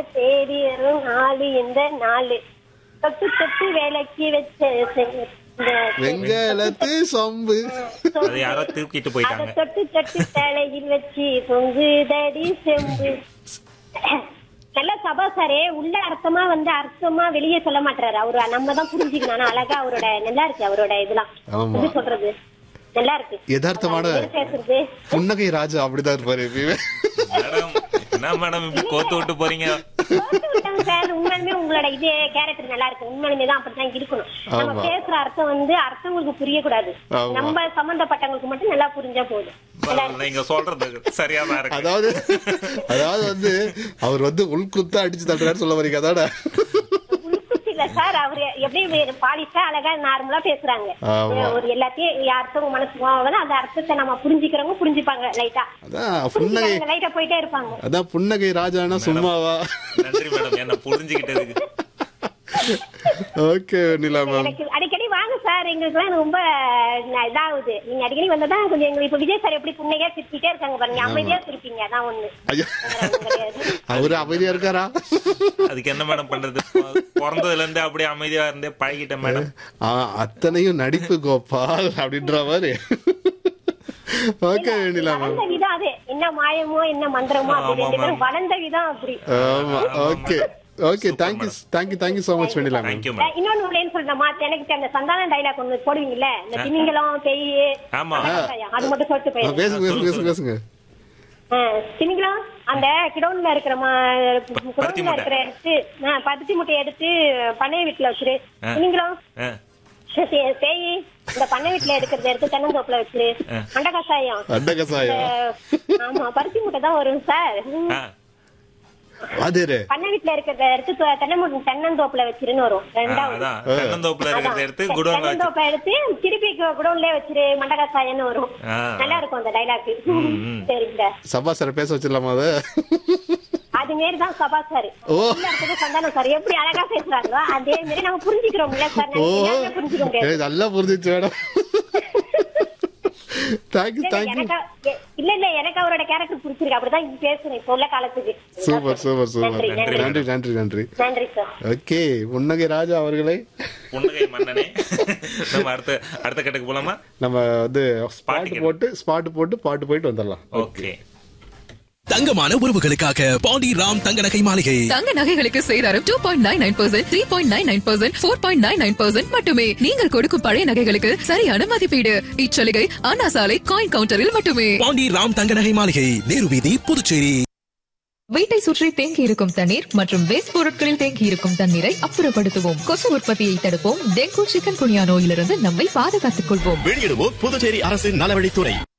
தேடி வரும் நாலு இந்த நாலு தொட்டு தொட்டு வேலைக்கு வச்ச செ- இந்த வெங்கலத்து சொம்பு அது யாரோ தூக்கிட்டு அத போயிட்டாங்க தொட்டு தொட்டு தலையில் வச்சு தொங்குதடி செம்பு நல்ல சபா சாரே உள்ள அர்த்தமா வந்து அர்த்தமா வெளியே சொல்ல மாட்டாரு அவரு நம்ம தான் புரிஞ்சுக்கணும் ஆனா அழகா அவரோட நல்லா இருக்கு அவரோட இதெல்லாம் ஆமா. எப்படி சொல்றது நல்லா இருக்கு யதார்த்தமான அவர் பேசுறது புன்னகை ராஜா அப்படிதான் இருப்பாரு எப்பயுமே மேடம் என்ன மேடம் இப்படி கோத்து விட்டு போறீங்க போட்டு விட்டாங்க சார் உண்மையுமே உங்களோட இது கேரக்டர் நல்லா இருக்கு உண்மையுமே தான் அப்படிதான் இருக்கணும் நம்ம ஆமா. பேசுற அர்த்தம் வந்து அர்த்தங்களுக்கு புரியக்கூடாது ஆமா. நம்ம சம்பந்தப்பட்டவங்களுக்கு மட்டும் நல்லா புரிஞ்சா போதும் நல்லா இருக்கு. நீங்க சொல்றது சரியா தான் இருக்கு அதாவது அதாவது வந்து அவர் வந்து உள்குத்தா அடிச்சு தட்டுறாரு சொல்ல வரீங்க அதான உள்குச்சி இல்ல சார் அவரு எப்படி பாலிஷா அழகா நார்மலா பேசுறாங்க ஆமா. ஒரு எல்லாத்தையும் அர்த்தம் மனசுக்கு போவாங்க அந்த அர்த்தத்தை நம்ம புரிஞ்சுக்கிறவங்க புரிஞ்சுப்பாங்க லைட்டா அதான் புன்னகை புரிஞ்சுக்காங்க லைட்டா போயிட்டே இருப்பாங்க அதான் புன்னகை ராஜானா சும்மாவா நன்றி மேடம் என்ன புரிஞ்சுக்கிட்டதுக்கு ஓகே நிலா மேம் எனக்கு அடிக்கடி வாங்க சார் எங்களுக்கு எல்லாம் ரொம்ப ந- இதாகுது நீங்க அடிக்கடி வந்ததான் கொஞ்சம் எங்களுக்கு இப்ப விஜய் சார் எப்படி புண்ணையா சிரிச்சிட்டே இருக்காங்க பாருங்க அமைதியா சிரிப்பீங்க அதான் ஒண்ணு ஐயா வேற ஒண்ணும் கிடையாது. அவரு அமைதியா இருக்காரா அதுக்கு என்ன மேடம் பண்றது பிறந்ததுல இருந்தே அப்படியே அமைதியா இருந்தே பழகிட்டேன் மேடம் ஆ, அத்தனையும் நடிப்பு கோபால் அப்படின்ற மாதிரி ஓகே நிலா மேம் வளர்ந்த விதம் அது என்ன மாயமோ என்ன மந்திரமோ அப்படி ஆமா, ரெண்டு பேரும் ஆமா. வளர்ந்த விதம் அப்படி ஆமா okay okay thank you thank you thank you so much Vennila ma'am thank you madam ah இன்னொன்னு உள்ளேன்னு சொல்லணுமா எனக்கு அந்த சந்தான டைலாக் ஒண்ணு போடுவீங்கல்ல இந்த திமிங்கலம் பேய் ஆமா. அது மட்டும் சொல்லிட்டு ஆ, போயிருங்க பேசுங்க பேசுங்க பேசுங்க பேசுங்க அஹ் திமிங்கலம் அந்த கிடோன்ல இருக்கிற மா- பருத்தி கிடோன்ல மூட்டை. இருக்கிற எடுத்து அஹ் பருத்தி முட்டையை எடுத்து பண்ணை வீட்டுல வச்சிரு ஆ. திமிங்கலம் ஆ, சே- பேய் இந்த பண்ணை வீட்டுல எடுக்கிறது எடுத்து தென்னந்தோப்புல வச்சிரு ஆ. மண்ட கசாயம் அண்ட கசாயம் அஹ் ஆமா பருத்தி முட்டை தான் வரும் சார் ஆ. அது பண்ணை வீட்டுல இருக்கிறத எடுத்து தொ- தென்னை மூட்டை தென்னந்தோப்புல வச்சிருன்னு வரும் ஆ, ரெண்டாவது அதான் தென்னந்தோப்புல அதான். இருக்கிறத எடுத்து குடோன்ல வச்சு தென்னந்தோப்பை எடுத்து திருப்பி குடோன்லயே வச்சிரு மண்டகாசாயன்னு வரும் ஆ. நல்லா இருக்கும் அந்த டைலாக் ம். சரிங்க சபா சார் பேச வச்சிடலாமா அதை அது மாரி தான் சபா சார் ஓ. எல்லாத்துக்கும் சந்தானம் சார் எப்படி அழகா பேசுறாங்களோ அதே மாதிரி நம்ம புரிஞ்சுக்கிறோம்ல சார் ஓ எல்லாமே புரிஞ்சுக்க முடியாது எனக்கு நல்லா புரிஞ்சிச்சு மேடம் தேங்க்யூ இல்ல, தேங்க்யூ எனக்கு எ- இல்ல இல்ல எனக்கு அவரோட கேரக்டர் பிடிச்சிருக்கு அப்படிதான் இங்க பேசுறேன் இப்ப உள்ள காலத்துக்கு சூப்பர் சூப்பர் சூப்பர் நன்றி நன்றி நன்றி நன்றி நன்றி நன்றி சார் ஓகே புன்னகை ராஜா அவர்களே புன்னகை மன்னனே நம்ம அடுத்த அடுத்த கட்டுக்கு போலாமா நம்ம வந்து ஸ்பாட் கேட்கணும். போட்டு ஸ்பாட் போட்டு பாட்டு போயிட்டு வந்துடலாம் ஓகே தங்கமான உறவுகளுக்காக பாண்டி ராம் தங்க நகை மாளிகை தங்க நகைகளுக்கு சேதாரம் two point nine nine percent three point nine nine percent four point nine nine percent மட்டுமே நீங்கள் கொடுக்கும் பழைய நகைகளுக்கு சரியான மதிப்பீடு இச்சலுகை அண்ணா சாலை காயின் கவுண்டரில் மட்டுமே பாண்டி ராம் தங்க நகை மாளிகை நேரு வீதி புதுச்சேரி வீட்டை சுற்றி தேங்கி இருக்கும் தண்ணீர் மற்றும் வேஸ்ட் பொருட்களில் தேங்கி இருக்கும் தண்ணீரை அப்புறப்படுத்துவோம் கொசு உற்பத்தியை தடுப்போம் டெங்கு சிக்கன் குனியா நோயிலிருந்து நம்மை பாதுகாத்துக் கொள்வோம் வெளியிடுவோர் புதுச்சேரி அரசின் நலவழித்துறை